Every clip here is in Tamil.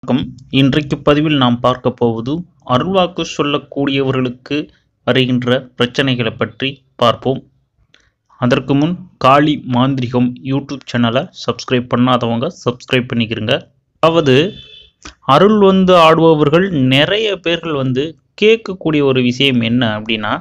வணக்கம் இன்றைக்கு பதிவில் நாம் பார்க்க போவது அருள்வாக்கு சொல்லக்கூடியவர்களுக்கு வருகின்ற பிரச்சனைகளை பற்றி பார்ப்போம் அதற்கு முன் காளி மாந்திரிகம் யூடியூப் சேனலை சப்ஸ்கிரைப் பண்ணாதவங்க சப்ஸ்கிரைப் பண்ணிக்கிறங்க அதாவது அருள் வந்து ஆடுபவர்கள் நிறைய பேர்கள் வந்து கேட்கக்கூடிய ஒரு விஷயம் என்ன அப்படின்னா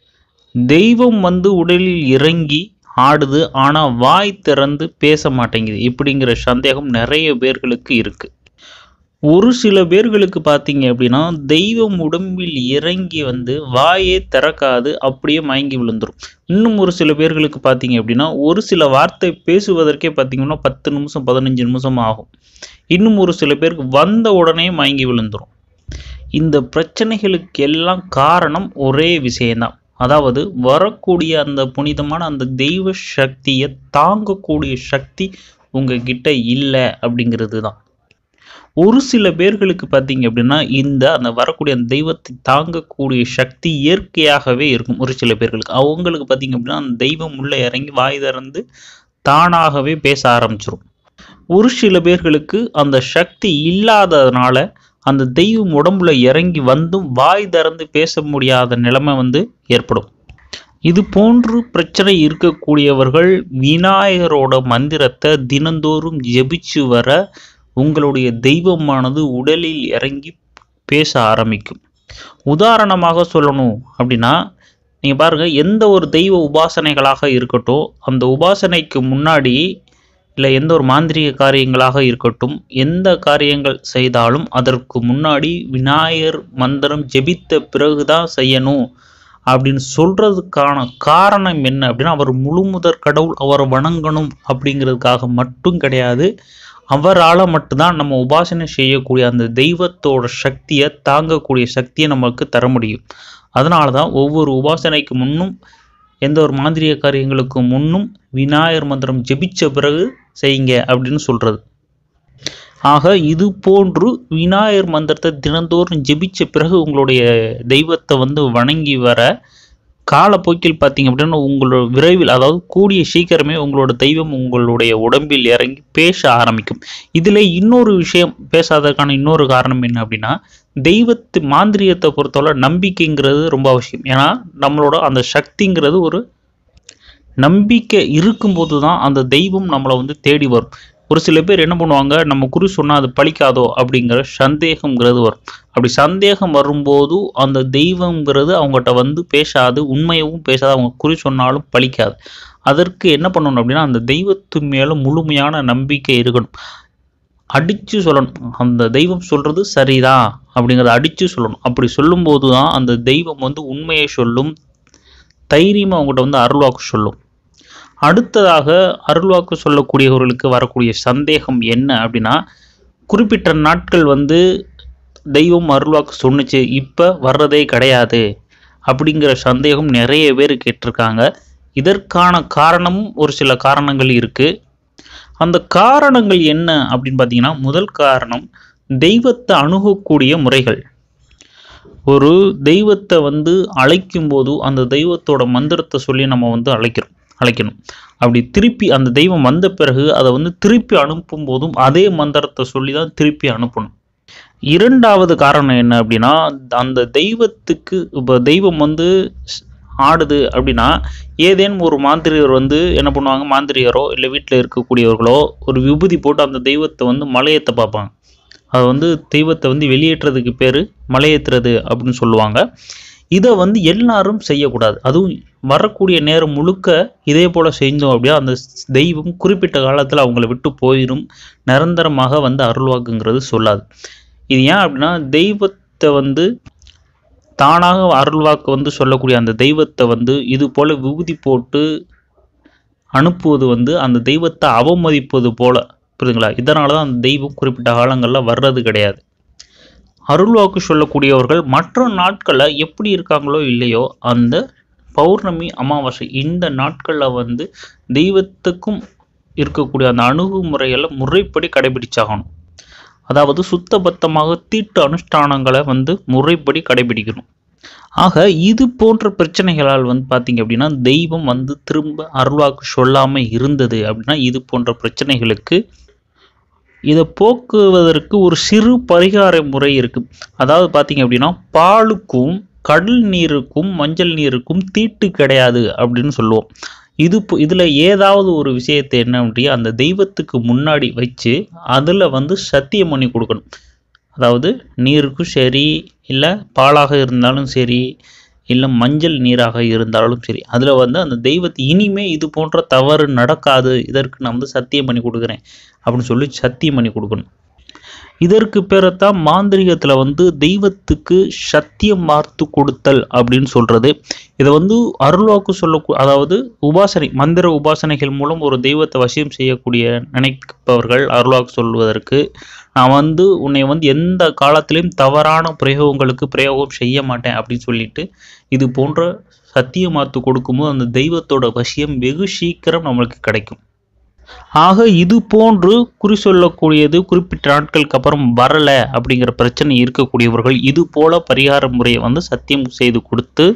தெய்வம் வந்து உடலில் இறங்கி ஆடுது ஆனால் வாய் திறந்து பேச மாட்டேங்குது இப்படிங்கிற சந்தேகம் நிறைய பேர்களுக்கு இருக்கு ஒரு சில பேர்களுக்கு பார்த்தீங்க அப்படின்னா தெய்வம் உடம்பில் இறங்கி வந்து வாயே திறக்காது அப்படியே மயங்கி விழுந்துரும் இன்னும் ஒரு சில பேர்களுக்கு பார்த்தீங்க அப்படின்னா ஒரு சில வார்த்தை பேசுவதற்கே பார்த்தீங்கன்னா பத்து நிமிஷம் பதினஞ்சு நிமிஷம் ஆகும் இன்னும் ஒரு சில பேருக்கு வந்த உடனே மயங்கி விழுந்துரும் இந்த பிரச்சனைகளுக்கு எல்லாம் காரணம் ஒரே விஷயம்தான் அதாவது வரக்கூடிய அந்த புனிதமான அந்த தெய்வ சக்தியை தாங்கக்கூடிய சக்தி உங்ககிட்ட இல்லை அப்படிங்கிறது தான் ஒரு சில பேர்களுக்கு பார்த்தீங்க அப்படின்னா இந்த அந்த வரக்கூடிய அந்த தெய்வத்தை தாங்கக்கூடிய சக்தி இயற்கையாகவே இருக்கும் ஒரு சில பேர்களுக்கு அவங்களுக்கு பார்த்தீங்க அப்படின்னா அந்த தெய்வம் உள்ளே இறங்கி வாய் திறந்து தானாகவே பேச ஆரம்பிச்சிரும் ஒரு சில பேர்களுக்கு அந்த சக்தி இல்லாததுனால அந்த தெய்வம் உடம்புல இறங்கி வந்தும் வாய் திறந்து பேச முடியாத நிலைமை வந்து ஏற்படும் இது போன்று பிரச்சனை இருக்கக்கூடியவர்கள் விநாயகரோட மந்திரத்தை தினந்தோறும் ஜெபிச்சு வர உங்களுடைய தெய்வமானது உடலில் இறங்கி பேச ஆரம்பிக்கும் உதாரணமாக சொல்லணும் அப்படின்னா நீங்கள் பாருங்கள் எந்த ஒரு தெய்வ உபாசனைகளாக இருக்கட்டும் அந்த உபாசனைக்கு முன்னாடி இல்லை எந்த ஒரு மாந்திரிக காரியங்களாக இருக்கட்டும் எந்த காரியங்கள் செய்தாலும் அதற்கு முன்னாடி விநாயகர் மந்திரம் ஜெபித்த பிறகுதான் செய்யணும் அப்படின்னு சொல்றதுக்கான காரணம் என்ன அப்படின்னா அவர் முழுமுதற் கடவுள் அவரை வணங்கணும் அப்படிங்கிறதுக்காக மட்டும் கிடையாது அவரால் மட்டும்தான் நம்ம உபாசனை செய்யக்கூடிய அந்த தெய்வத்தோட சக்தியை தாங்கக்கூடிய சக்தியை நமக்கு தர முடியும் அதனால தான் ஒவ்வொரு உபாசனைக்கு முன்னும் எந்த ஒரு மாந்திரிய காரியங்களுக்கு முன்னும் விநாயகர் மந்திரம் ஜெபிச்ச பிறகு செய்யுங்க அப்படின்னு சொல்றது ஆக இது போன்று விநாயகர் மந்திரத்தை தினந்தோறும் ஜெபிச்ச பிறகு உங்களுடைய தெய்வத்தை வந்து வணங்கி வர காலப்போக்கில் பார்த்தீங்க அப்படின்னா உங்களோட விரைவில் அதாவது கூடிய சீக்கிரமே உங்களோட தெய்வம் உங்களுடைய உடம்பில் இறங்கி பேச ஆரம்பிக்கும் இதில் இன்னொரு விஷயம் பேசாததுக்கான இன்னொரு காரணம் என்ன அப்படின்னா தெய்வத்து மாந்திரியத்தை பொறுத்தவரை நம்பிக்கைங்கிறது ரொம்ப அவசியம் ஏன்னா நம்மளோட அந்த சக்திங்கிறது ஒரு நம்பிக்கை இருக்கும்போது தான் அந்த தெய்வம் நம்மளை வந்து தேடி வரும் ஒரு சில பேர் என்ன பண்ணுவாங்க நம்ம குறி சொன்னால் அது பழிக்காதோ அப்படிங்கிற சந்தேகங்கிறது வரும் அப்படி சந்தேகம் வரும்போது அந்த தெய்வங்கிறது அவங்ககிட்ட வந்து பேசாது உண்மையவும் பேசாது அவங்க குறி சொன்னாலும் பழிக்காது அதற்கு என்ன பண்ணணும் அப்படின்னா அந்த தெய்வத்து மேலே முழுமையான நம்பிக்கை இருக்கணும் அடித்து சொல்லணும் அந்த தெய்வம் சொல்கிறது சரிதான் அப்படிங்கிறத அடித்து சொல்லணும் அப்படி சொல்லும்போது தான் அந்த தெய்வம் வந்து உண்மையை சொல்லும் தைரியமாக அவங்ககிட்ட வந்து அருள்வாக்கு சொல்லும் அடுத்ததாக அருள்வாக்கு சொல்லக்கூடியவர்களுக்கு வரக்கூடிய சந்தேகம் என்ன அப்படின்னா குறிப்பிட்ட நாட்கள் வந்து தெய்வம் அருள்வாக்கு சொன்னுச்சு இப்போ வர்றதே கிடையாது அப்படிங்கிற சந்தேகம் நிறைய பேர் கேட்டிருக்காங்க இதற்கான காரணமும் ஒரு சில காரணங்கள் இருக்குது அந்த காரணங்கள் என்ன அப்படின்னு பார்த்தீங்கன்னா முதல் காரணம் தெய்வத்தை அணுகக்கூடிய முறைகள் ஒரு தெய்வத்தை வந்து அழைக்கும் போது அந்த தெய்வத்தோட மந்திரத்தை சொல்லி நம்ம வந்து அழைக்கிறோம் அழைக்கணும் அப்படி திருப்பி அந்த தெய்வம் வந்த பிறகு அதை வந்து திருப்பி அனுப்பும் போதும் அதே மந்திரத்தை சொல்லி தான் திருப்பி அனுப்பணும் இரண்டாவது காரணம் என்ன அப்படின்னா அந்த தெய்வத்துக்கு இப்போ தெய்வம் வந்து ஆடுது அப்படின்னா ஏதேனும் ஒரு மாந்திரியர் வந்து என்ன பண்ணுவாங்க மாந்திரியரோ இல்லை வீட்டில் இருக்கக்கூடியவர்களோ ஒரு விபூதி போட்டு அந்த தெய்வத்தை வந்து மலையேற்ற பார்ப்பாங்க அதை வந்து தெய்வத்தை வந்து வெளியேற்றுறதுக்கு பேர் மலையேற்றுறது அப்படின்னு சொல்லுவாங்க இதை வந்து எல்லாரும் செய்யக்கூடாது அதுவும் வரக்கூடிய நேரம் முழுக்க இதே போல் செஞ்சோம் அப்படின்னா அந்த தெய்வம் குறிப்பிட்ட காலத்தில் அவங்கள விட்டு போயிடும் நிரந்தரமாக வந்து அருள்வாக்குங்கிறது சொல்லாது இது ஏன் அப்படின்னா தெய்வத்தை வந்து தானாக அருள்வாக்கு வந்து சொல்லக்கூடிய அந்த தெய்வத்தை வந்து இது போல் விபூதி போட்டு அனுப்புவது வந்து அந்த தெய்வத்தை அவமதிப்பது போல புரியுதுங்களா இதனால தான் அந்த தெய்வம் குறிப்பிட்ட காலங்களில் வர்றது கிடையாது அருள்வாக்கு சொல்லக்கூடியவர்கள் மற்ற நாட்களில் எப்படி இருக்காங்களோ இல்லையோ அந்த பௌர்ணமி அமாவாசை இந்த நாட்களில் வந்து தெய்வத்துக்கும் இருக்கக்கூடிய அந்த அணுகுமுறைகளை முறைப்படி கடைபிடிச்சாகணும் அதாவது சுத்தபத்தமாக தீட்டு அனுஷ்டானங்களை வந்து முறைப்படி கடைபிடிக்கணும் ஆக இது போன்ற பிரச்சனைகளால் வந்து பார்த்தீங்க அப்படின்னா தெய்வம் வந்து திரும்ப அருள்வாக்கு சொல்லாமல் இருந்தது அப்படின்னா இது போன்ற பிரச்சனைகளுக்கு இதை போக்குவதற்கு ஒரு சிறு பரிகார முறை இருக்குது அதாவது பார்த்தீங்க அப்படின்னா பாலுக்கும் கடல் நீருக்கும் மஞ்சள் நீருக்கும் தீட்டு கிடையாது அப்படின்னு சொல்லுவோம் இது இதில் ஏதாவது ஒரு விஷயத்தை என்ன அப்படின்னா அந்த தெய்வத்துக்கு முன்னாடி வச்சு அதில் வந்து சத்தியம் பண்ணி கொடுக்கணும் அதாவது நீருக்கும் சரி இல்லை பாலாக இருந்தாலும் சரி இல்லை மஞ்சள் நீராக இருந்தாலும் சரி அதில் வந்து அந்த தெய்வத்தை இனிமே இது போன்ற தவறு நடக்காது இதற்கு நான் வந்து சத்தியம் பண்ணி கொடுக்குறேன் அப்படின்னு சொல்லி சத்தியம் பண்ணி கொடுக்கணும் இதற்கு பேரத்தான் மாந்திரிகத்தில் வந்து தெய்வத்துக்கு சத்தியம் வார்த்து கொடுத்தல் அப்படின்னு சொல்கிறது இதை வந்து அருள்வாக்கு சொல்ல அதாவது உபாசனை மந்திர உபாசனைகள் மூலம் ஒரு தெய்வத்தை வசியம் செய்யக்கூடிய நினைப்பவர்கள் அருள்வாக்கு சொல்வதற்கு நான் வந்து உன்னை வந்து எந்த காலத்திலையும் தவறான பிரயோகங்களுக்கு பிரயோகம் செய்ய மாட்டேன் அப்படின்னு சொல்லிட்டு இது போன்ற சத்தியமாத்து கொடுக்கும்போது அந்த தெய்வத்தோட வசியம் வெகு சீக்கிரம் நம்மளுக்கு கிடைக்கும் ஆக இது போன்று குறி சொல்லக்கூடியது குறிப்பிட்ட நாட்களுக்கு அப்புறம் வரல அப்படிங்கிற பிரச்சனை இருக்கக்கூடியவர்கள் இது போல பரிகார முறையை வந்து சத்தியம் செய்து கொடுத்து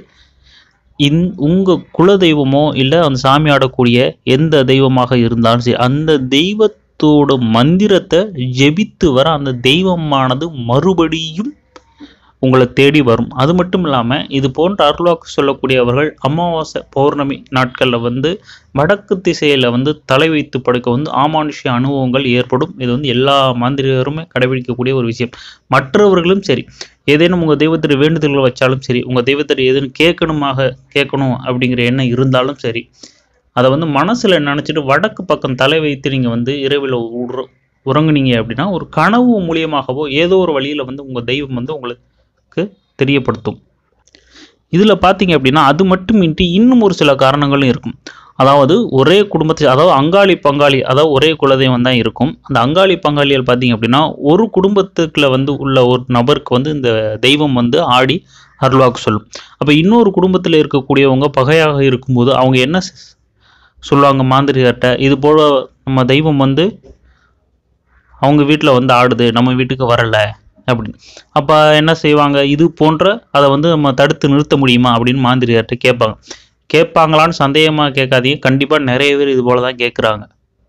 இந் உங்கள் குல தெய்வமோ இல்லை அந்த சாமி ஆடக்கூடிய எந்த தெய்வமாக இருந்தாலும் சரி அந்த தெய்வத்தோட மந்திரத்தை ஜெபித்து வர அந்த தெய்வமானது மறுபடியும் உங்களை தேடி வரும் அது மட்டும் இல்லாமல் இது போன்ற அருள்வாக்கு சொல்லக்கூடியவர்கள் அமாவாசை பௌர்ணமி நாட்களில் வந்து வடக்கு திசையில் வந்து தலை வைத்து படுக்க வந்து ஆமானுஷ்ய அனுபவங்கள் ஏற்படும் இது வந்து எல்லா மாந்திரிகருமே கடைபிடிக்கக்கூடிய ஒரு விஷயம் மற்றவர்களும் சரி ஏதேனும் உங்கள் தெய்வத்திற்கு வேண்டுதல்கள் வச்சாலும் சரி உங்கள் தெய்வத்திற்கு ஏதேனும் கேட்கணுமாக கேட்கணும் அப்படிங்கிற எண்ணம் இருந்தாலும் சரி அதை வந்து மனசில் நினச்சிட்டு வடக்கு பக்கம் தலை வைத்து நீங்கள் வந்து இரவில் உற உறங்குனீங்க அப்படின்னா ஒரு கனவு மூலியமாகவோ ஏதோ ஒரு வழியில் வந்து உங்கள் தெய்வம் வந்து உங்களுக்கு தெரியப்படுத்தும் இதில் பார்த்தீங்க அப்படின்னா அது மட்டுமின்றி இன்னும் ஒரு சில காரணங்களும் இருக்கும் அதாவது ஒரே குடும்பத்தை அதாவது அங்காளி பங்காளி அதாவது ஒரே குலதெய்வம் தான் இருக்கும் அந்த அங்காளி பங்காளிகள் பார்த்தீங்க அப்படின்னா ஒரு குடும்பத்துக்குள்ள வந்து உள்ள ஒரு நபருக்கு வந்து இந்த தெய்வம் வந்து ஆடி அருள்வாக்கு சொல்லும் அப்போ இன்னொரு குடும்பத்தில் இருக்கக்கூடியவங்க பகையாக இருக்கும்போது அவங்க என்ன ஸ்- சொல்லுவாங்க மாந்திரிகர்கிட்ட இது போல் நம்ம தெய்வம் வந்து அவங்க வீட்டில் வந்து ஆடுது நம்ம வீட்டுக்கு வரலை அப்படின்னு அப்போ என்ன செய்வாங்க இது போன்ற அதை வந்து நம்ம தடுத்து நிறுத்த முடியுமா அப்படின்னு மாந்திரிகர்கிட்ட கேட்பாங்க கேட்பாங்களான்னு சந்தேகமாக கேட்காதீங்க கண்டிப்பாக நிறைய பேர் இது போல தான் கேட்குறாங்க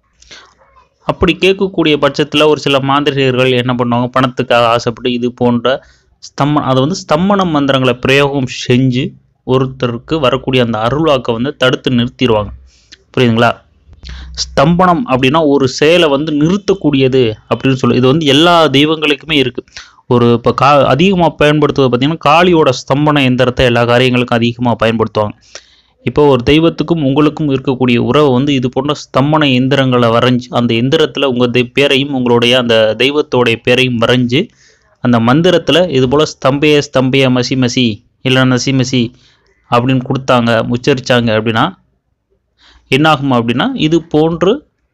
அப்படி கேட்கக்கூடிய பட்சத்தில் ஒரு சில மாந்திரிகர்கள் என்ன பண்ணுவாங்க பணத்துக்காக ஆசைப்பட்டு இது போன்ற ஸ்தம்ம அதை வந்து ஸ்தம்பன மந்திரங்களை பிரயோகம் செஞ்சு ஒருத்தருக்கு வரக்கூடிய அந்த அருள்வாக்கை வந்து தடுத்து நிறுத்திடுவாங்க புரியுதுங்களா ஸ்தம்பனம் அப்படின்னா ஒரு செயலை வந்து நிறுத்தக்கூடியது அப்படின்னு சொல்லு இது வந்து எல்லா தெய்வங்களுக்குமே இருக்குது ஒரு இப்போ கா அதிகமாக பயன்படுத்துவது பார்த்திங்கன்னா காளியோட ஸ்தம்பன எந்திரத்தை எல்லா காரியங்களுக்கும் அதிகமாக பயன்படுத்துவாங்க இப்போ ஒரு தெய்வத்துக்கும் உங்களுக்கும் இருக்கக்கூடிய உறவை வந்து இது போன்ற ஸ்தம்பன எந்திரங்களை வரைஞ்சி அந்த எந்திரத்தில் உங்கள் தெய் பேரையும் உங்களுடைய அந்த தெய்வத்தோடைய பேரையும் வரைஞ்சி அந்த மந்திரத்தில் இது போல் ஸ்தம்பைய ஸ்தம்பைய மசி மசி இல்லை நசி மசி அப்படின்னு கொடுத்தாங்க உச்சரித்தாங்க அப்படின்னா என்னாகும் அப்படின்னா இது போன்று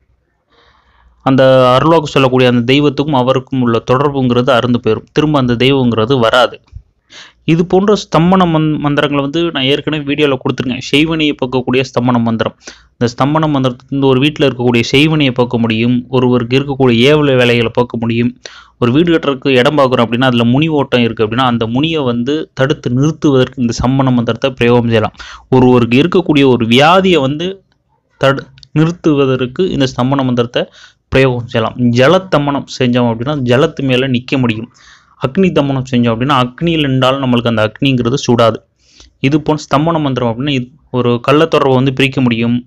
அந்த அருள்வாக்கு சொல்லக்கூடிய அந்த தெய்வத்துக்கும் அவருக்கும் உள்ள தொடர்புங்கிறது அறுந்து போயிடும் திரும்ப அந்த தெய்வங்கிறது வராது இது போன்ற ஸ்தம்பன மந் மந்திரங்களை வந்து நான் ஏற்கனவே வீடியோவில் கொடுத்துருக்கேன் செய்வனையை போக்கக்கூடிய ஸ்தம்பன மந்திரம் இந்த ஸ்தம்பன மந்திரத்துக்கு இந்த ஒரு வீட்டில் இருக்கக்கூடிய செய்வனையை போக்க முடியும் ஒருவருக்கு இருக்கக்கூடிய ஏவல வேலைகளை போக்க முடியும் ஒரு வீடு கட்டுறதுக்கு இடம் பார்க்குறோம் அப்படின்னா அதில் முனி ஓட்டம் இருக்குது அப்படின்னா அந்த முனியை வந்து தடுத்து நிறுத்துவதற்கு இந்த சம்மண மந்திரத்தை பிரயோகம் செய்யலாம் ஒருவருக்கு இருக்கக்கூடிய ஒரு வியாதியை வந்து தடு நிறுத்துவதற்கு இந்த ஸ்தம்பன மந்திரத்தை பிரயோகம் செய்யலாம் ஜலத்தம்மனம் செஞ்சோம் அப்படின்னா ஜலத்து மேலே நிற்க முடியும் அக்னி தம்மனம் செஞ்சோம் அப்படின்னா அக்னியில் நின்றாலும் நம்மளுக்கு அந்த அக்னிங்கிறது சுடாது இது போன்ற ஸ்தம்பன மந்திரம் அப்படின்னா இது ஒரு கள்ளத்தொடர்பை வந்து பிரிக்க முடியும்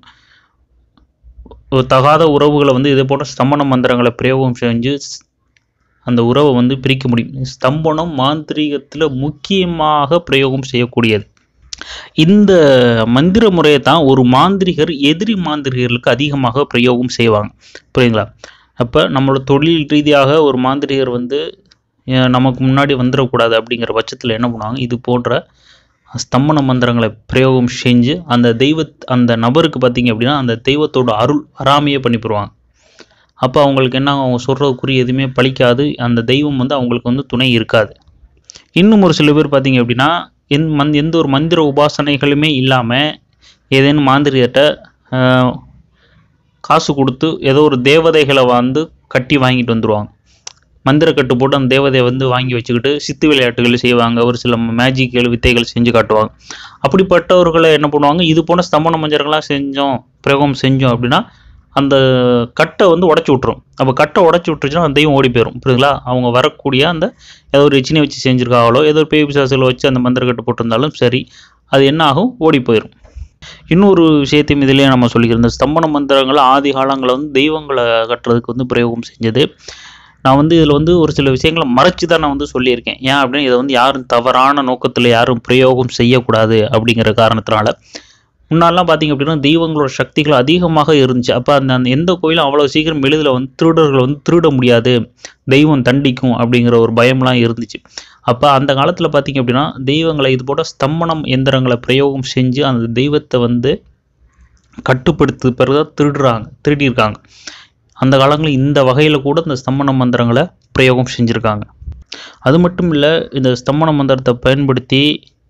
ஒரு தகாத உறவுகளை வந்து இதே போன்ற ஸ்தம்பன மந்திரங்களை பிரயோகம் செஞ்சு ஸ்- அந்த உறவை வந்து பிரிக்க முடியும் ஸ்தம்பனம் மாந்திரீகத்தில் முக்கியமாக பிரயோகம் செய்யக்கூடியது இந்த மந்திர முறையை தான் ஒரு மாந்திரிகர் எதிரி மாந்திரிகர்களுக்கு அதிகமாக பிரயோகம் செய்வாங்க புரியுங்களா அப்போ நம்மளோட தொழில் ரீதியாக ஒரு மாந்திரிகர் வந்து அஹ், நமக்கு முன்னாடி வந்துடக்கூடாது அப்படிங்கிற பட்சத்தில் என்ன பண்ணுவாங்க இது போன்ற ஸ்தம்பன மந்திரங்களை பிரயோகம் செஞ்சு அந்த தெய்வ அந்த நபருக்கு பார்த்தீங்க அப்படின்னா அந்த தெய்வத்தோட அருள் வராமையே பண்ணி போடுவாங்க அப்போ அவங்களுக்கு என்ன ஆகும்? அவங்க சொல்கிற குறி எதுவுமே பலிக்காது அந்த தெய்வம் வந்து அவங்களுக்கு வந்து துணை இருக்காது இன்னும் ஒரு சில பேர் பார்த்தீங்க அப்படின்னா எந் மந் எந்த ஒரு மந்திர உபாசனைகளுமே இல்லாமல் ஏதேனும் மாந்திரியர்கிட்ட ஆஹ், காசு கொடுத்து ஏதோ ஒரு தேவதைகளை வந்து கட்டி வாங்கிட்டு வந்துடுவாங்க மந்திர கட்டு போட்டு அந்த தேவதையை வந்து வாங்கி வச்சுக்கிட்டு சித்து விளையாட்டுகள் செய்வாங்க ஒரு சில மேஜிக்கல் வித்தைகள் செஞ்சு காட்டுவாங்க அப்படிப்பட்டவர்களை என்ன பண்ணுவாங்க இது போன ஸ்தம்பன மஞ்சர்கள்லாம் செஞ்சோம் பிரயோகம் செஞ்சோம் அப்படின்னா அந்த கட்டை வந்து உடச்சி விட்ரும் அப்போ கட்டை உடச்சி விட்டுருச்சுன்னா அந்த தெய்வம் ஓடி போயிடும் புரியுதுங்களா அவங்க வரக்கூடிய அந்த ஏதோ ஒரு எச்சினை வச்சு செஞ்சுருக்காங்களோ ஏதோ ஒரு பேய் பிசாசுகளை வச்சு அந்த மந்திரக்கட்டு போட்டிருந்தாலும் சரி அது என்ன ஆகும் ஓடி போயிடும் இன்னொரு விஷயத்தையும் இதிலேயே நம்ம சொல்லிக்கிறோம் இந்த ஸ்தம்பன மந்திரங்கள் ஆதி காலங்களில் வந்து தெய்வங்களை கட்டுறதுக்கு வந்து பிரயோகம் செஞ்சது நான் வந்து இதில் வந்து ஒரு சில விஷயங்களை மறைச்சு தான் நான் வந்து சொல்லியிருக்கேன் ஏன் அப்படின்னு இதை வந்து யாரும் தவறான நோக்கத்தில் யாரும் பிரயோகம் செய்யக்கூடாது அப்படிங்கிற காரணத்தினால முன்னாடிலாம் பார்த்தீங்க அப்படின்னா தெய்வங்களோட சக்திகள் அதிகமாக இருந்துச்சு அப்போ அந்த அந்த எந்த கோயிலும் அவ்வளோ சீக்கிரம் எளிதில் வந்து திருடர்களை வந்து திருட முடியாது தெய்வம் தண்டிக்கும் அப்படிங்கிற ஒரு பயம்லாம் இருந்துச்சு அப்போ அந்த காலத்தில் பார்த்தீங்க அப்படின்னா தெய்வங்களை இது போல ஸ்தம்பனம் எந்திரங்களை பிரயோகம் செஞ்சு அந்த தெய்வத்தை வந்து கட்டுப்படுத்து பிறகு திருடுறாங்க திருடியிருக்காங்க அந்த காலங்களில் இந்த வகையில் கூட இந்த ஸ்தம்பன மந்திரங்களை பிரயோகம் செஞ்சுருக்காங்க அது மட்டும் இல்லை இந்த ஸ்தம்பன மந்திரத்தை பயன்படுத்தி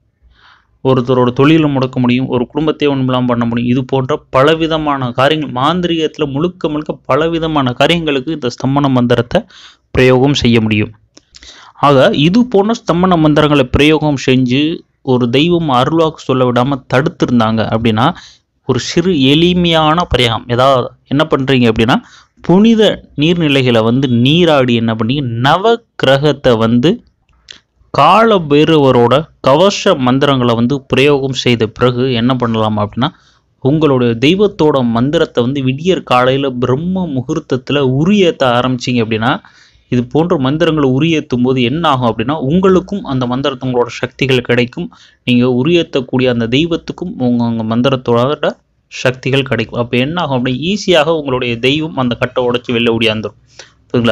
ஒருத்தரோட தொழிலை முடக்க முடியும் ஒரு குடும்பத்தை ஒன்றுலாம் பண்ண முடியும் இது போன்ற பலவிதமான காரியங்கள் மாந்திரிகத்தில் முழுக்க முழுக்க பலவிதமான காரியங்களுக்கு இந்த ஸ்தம்பன மந்திரத்தை பிரயோகம் செய்ய முடியும் ஆக இது போன்ற ஸ்தம்பன மந்திரங்களை பிரயோகம் செஞ்சு ஒரு தெய்வம் அருள்வாக்கு சொல்ல விடாமல் தடுத்திருந்தாங்க அப்படின்னா ஒரு சிறு எளிமையான பரிகாரம் ஏதாவது என்ன பண்ணுறீங்க அப்படின்னா புனித நீர்நிலைகளை வந்து நீராடி என்ன பண்ணீங்க நவ கிரகத்தை வந்து கால பைரவரோட கவச மந்திரங்களை வந்து பிரயோகம் செய்த பிறகு என்ன பண்ணலாம் அப்படின்னா உங்களுடைய தெய்வத்தோட மந்திரத்தை வந்து விடியற் காலையில் பிரம்ம முகூர்த்தத்தில் உரியேற்ற ஆரம்பிச்சிங்க அப்படின்னா இது போன்ற மந்திரங்களை உரியேற்றும் போது என்ன ஆகும் அப்படின்னா உங்களுக்கும் அந்த மந்திரத்து உங்களோட சக்திகள் கிடைக்கும் நீங்கள் உரியேற்றக்கூடிய அந்த தெய்வத்துக்கும் உங்கள் உங்கள் மந்திரத்தோட சக்திகள் கிடைக்கும் அப்போ என்ன ஆகும் அப்படின்னா ஈஸியாக உங்களுடைய தெய்வம் அந்த கட்டை உடைச்சி வெளில ஓடியாந்துரும் புரியுங்களா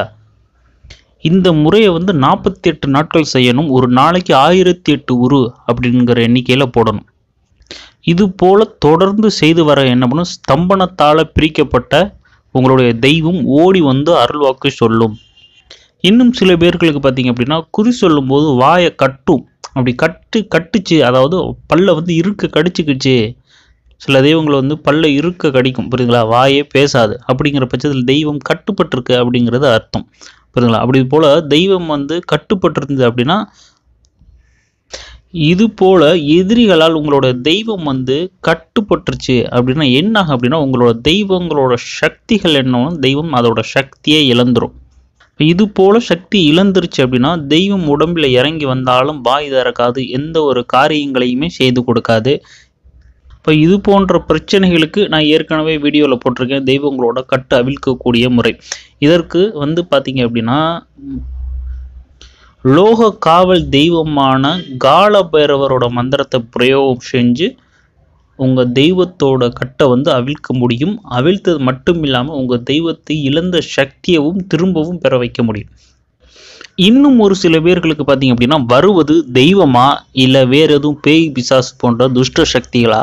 இந்த முறையை வந்து நாற்பத்தி எட்டு நாட்கள் செய்யணும் ஒரு நாளைக்கு ஆயிரத்தி எட்டு உரு அப்படிங்கிற எண்ணிக்கையில் போடணும் இது போல தொடர்ந்து செய்து வர என்ன பண்ணும் ஸ்தம்பனத்தால் பிரிக்கப்பட்ட உங்களுடைய தெய்வம் ஓடி வந்து அருள்வாக்கு சொல்லும் இன்னும் சில பேர்களுக்கு பார்த்தீங்க அப்படின்னா குறி சொல்லும்போது வாயை கட்டும் அப்படி கட்டு கட்டுச்சு அதாவது பல்ல வந்து இருக்க கடிச்சுக்கிச்சு சில தெய்வங்கள் வந்து பல்ல இருக்க கடிக்கும் புரியுதுங்களா வாயே பேசாது அப்படிங்கிற பட்சத்தில் தெய்வம் கட்டுப்பட்டிருக்கு அப்படிங்கிறது அர்த்தம் புரியுதுங்களா அப்படி போல் தெய்வம் வந்து கட்டுப்பட்டிருந்தது அப்படின்னா இது போல எதிரிகளால் உங்களோட தெய்வம் வந்து கட்டுப்பட்டுருச்சு அப்படின்னா என்ன ஆகும் அப்படின்னா உங்களோட தெய்வங்களோட சக்திகள் என்னன்னா தெய்வம் அதோட சக்தியை இழந்துரும் இது போல சக்தி இழந்துருச்சு அப்படின்னா தெய்வம் உடம்புல இறங்கி வந்தாலும் வாய் திறக்காது எந்த ஒரு காரியங்களையுமே செய்து கொடுக்காது இப்போ இது போன்ற பிரச்சனைகளுக்கு நான் ஏற்கனவே வீடியோவில் போட்டிருக்கேன் தெய்வங்களோட கட்டு அவிழ்க்கக்கூடிய முறை இதற்கு வந்து பார்த்தீங்க அப்படின்னா லோக காவல் தெய்வமான கால பைரவரோட மந்திரத்தை பிரயோகம் செஞ்சு உங்கள் தெய்வத்தோட கட்டை வந்து அவிழ்க்க முடியும் அவிழ்த்தது மட்டும் இல்லாமல் உங்கள் தெய்வத்தை இழந்த சக்தியவும் திரும்பவும் பெற வைக்க முடியும் இன்னும் ஒரு சில பேர்களுக்கு பார்த்தீங்க அப்படின்னா வருவது தெய்வமா இல்லை வேறு எதுவும் பேய் பிசாசு போன்ற துஷ்ட சக்திகளா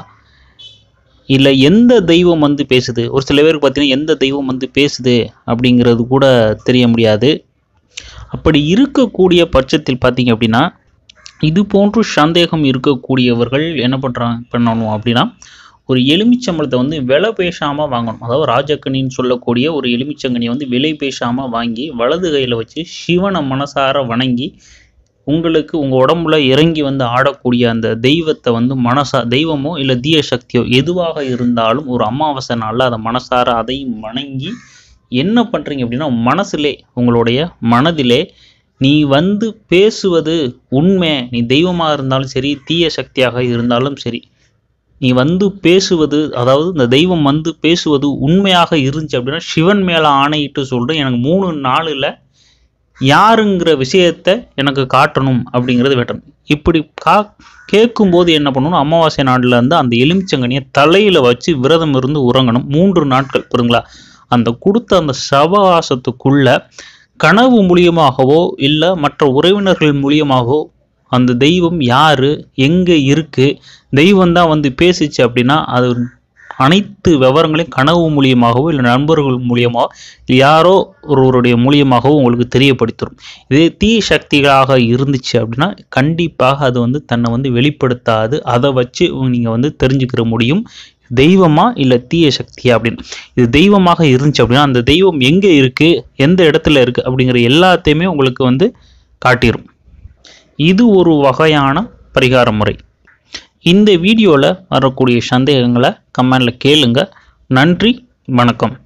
இல்லை எந்த தெய்வம் வந்து பேசுது ஒரு சில பேருக்கு பார்த்தீங்கன்னா எந்த தெய்வம் வந்து பேசுது அப்படிங்கிறது கூட தெரிய முடியாது அப்படி இருக்கக்கூடிய பட்சத்தில் பார்த்தீங்க அப்படின்னா இது போன்று சந்தேகம் இருக்கக்கூடியவர்கள் என்ன பண்ணுறாங்க பண்ணணும் அப்படின்னா ஒரு எலுமிச்சம்பழத்தை வந்து விலை பேசாமல் வாங்கணும் அதாவது ராஜக்கனின்னு சொல்லக்கூடிய ஒரு எலுமிச்சங்கனியை வந்து விலை பேசாமல் வாங்கி வலது கையில் வச்சு சிவனை மனசார வணங்கி உங்களுக்கு உங்கள் உடம்புல இறங்கி வந்து ஆடக்கூடிய அந்த தெய்வத்தை வந்து மனசா தெய்வமோ இல்லை தீய சக்தியோ எதுவாக இருந்தாலும் ஒரு அமாவாசை நாளில் அதை மனசார அதையும் வணங்கி என்ன பண்ணுறீங்க அப்படின்னா மனசிலே உங்களுடைய மனதிலே நீ வந்து பேசுவது உண்மை நீ தெய்வமாக இருந்தாலும் சரி தீய சக்தியாக இருந்தாலும் சரி நீ வந்து பேசுவது அதாவது இந்த தெய்வம் வந்து பேசுவது உண்மையாக இருந்துச்சு அப்படின்னா சிவன் மேலே ஆணையிட்டு சொல்கிறேன் எனக்கு மூணு நாளில் யாருங்கிற விஷயத்த எனக்கு காட்டணும் அப்படிங்கிறது வேட்டணும் இப்படி கா கேட்கும்போது என்ன பண்ணணும் அமாவாசை நாளில் இருந்து அந்த எலுமிச்சங்கனியை தலையில் வச்சு விரதம் இருந்து உறங்கணும் மூன்று நாட்கள் புரியுங்களா அந்த கொடுத்த அந்த சவகாசத்துக்குள்ள கனவு மூலியமாகவோ இல்லை மற்ற உறவினர்கள் மூலியமாகவோ அந்த தெய்வம் யாரு எங்கே இருக்கு தெய்வம் தான் வந்து பேசிச்சு அப்படின்னா அது அனைத்து விவரங்களையும் கனவு மூலியமாகவோ இல்லை நண்பர்கள் மூலியமாகவோ யாரோ ஒருவருடைய மூலியமாகவோ உங்களுக்கு தெரியப்படுத்திடும் இதே தீய சக்திகளாக இருந்துச்சு அப்படின்னா கண்டிப்பாக அது வந்து தன்னை வந்து வெளிப்படுத்தாது அதை வச்சு நீங்கள் வந்து தெரிஞ்சுக்கிற முடியும் தெய்வமா இல்லை தீய சக்தியா அப்படின்னு இது தெய்வமாக இருந்துச்சு அப்படின்னா அந்த தெய்வம் எங்கே இருக்குது எந்த இடத்துல இருக்குது அப்படிங்கிற எல்லாத்தையுமே உங்களுக்கு வந்து காட்டிடும் இது ஒரு வகையான பரிகார முறை இந்த வீடியோவில் வரக்கூடிய சந்தேகங்களை கமெண்டில் கேளுங்க நன்றி வணக்கம்